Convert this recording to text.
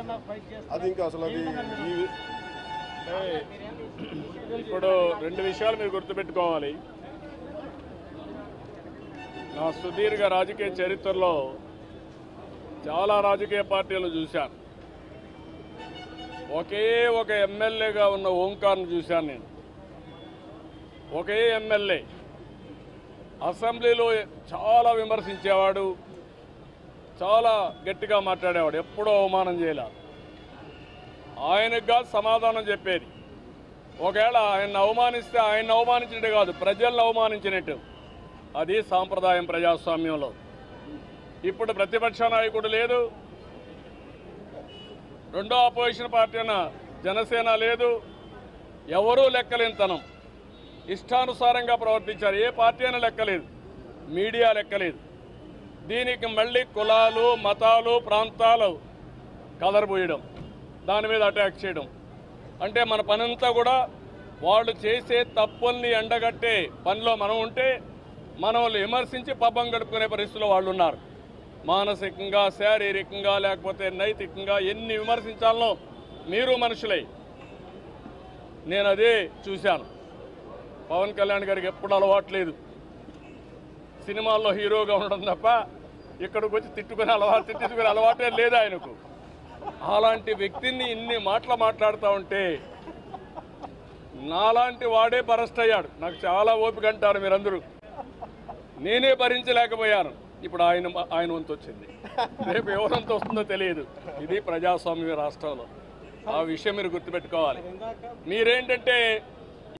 ఏమన్నా ఫైట్ చేస్తారా? అది ఇంకా అసలు అది ఈ అంటే ఇప్పుడు రెండు విషయాలు మీరు గుర్తుపెట్టుకోవాలి నా సుదీర్ఘ రాజకీయ చరిత్రలో చాలా రాజకీయ పార్టీలు చూశాను ఒకే ఒక ఎమ్మెల్యేగా ఉన్న ఓంకార్ను చూశాను నేను ఒకే ఎమ్మెల్యే అసెంబ్లీలో చాలా విమర్శించేవాడు చాలా గట్టిగా మాట్లాడేవాడు ఎప్పుడూ అవమానం చేయలే ఆయనకు కాదు సమాధానం చెప్పేది ఒకవేళ ఆయన అవమానిస్తే ఆయన అవమానించినట్టు కాదు ప్రజలను అవమానించినట్టు అది సాంప్రదాయం ప్రజాస్వామ్యంలో ఇప్పుడు ప్రతిపక్ష నాయకుడు లేదు రెండో అపోజిషన్ పార్టీ అయిన జనసేన లేదు ఎవరూ లెక్కలేనితనం ఇష్టానుసారంగా ప్రవర్తించారు ఏ పార్టీ అయినా లెక్కలేదు మీడియా లెక్కలేదు దీనికి మళ్ళీ కులాలు మతాలు ప్రాంతాలు కలరబోయడం దాని మీద అటాక్ చేయడం అంటే మన పనంతా కూడా వాళ్ళు చేసే తప్పుల్ని ఎండగట్టే పనిలో మనం ఉంటే మనల్ని విమర్శించి పబ్బం గడుపుకునే పరిస్థితిలో వాళ్ళు ఉన్నారు మానసికంగా శారీరకంగా లేకపోతే నైతికంగా ఎన్ని విమర్శించాలనో మీరు మనుషులై నేను అదే చూశాను పవన్ కళ్యాణ్ గారికి ఎప్పుడు అలవాట్లేదు సినిమాల్లో హీరోగా ఉండడం తప్ప ఇక్కడికి వచ్చి తిట్టుకునే అలవాటు తిట్టుకునే అలవాటే లేదు ఆయనకు అలాంటి వ్యక్తిని ఇన్ని మాటలు మాట్లాడుతూ ఉంటే నాలాంటి వాడే బరస్ట్ అయ్యాడు నాకు చాలా ఓపిక అంటారు మీరందరూ నేనే భరించలేకపోయాను ఇప్పుడు ఆయన ఆయన వంతు వచ్చింది రేపు ఎవరంత వస్తుందో తెలియదు ఇది ప్రజాస్వామ్య రాష్ట్రంలో ఆ విషయం మీరు గుర్తుపెట్టుకోవాలి మీరేంటంటే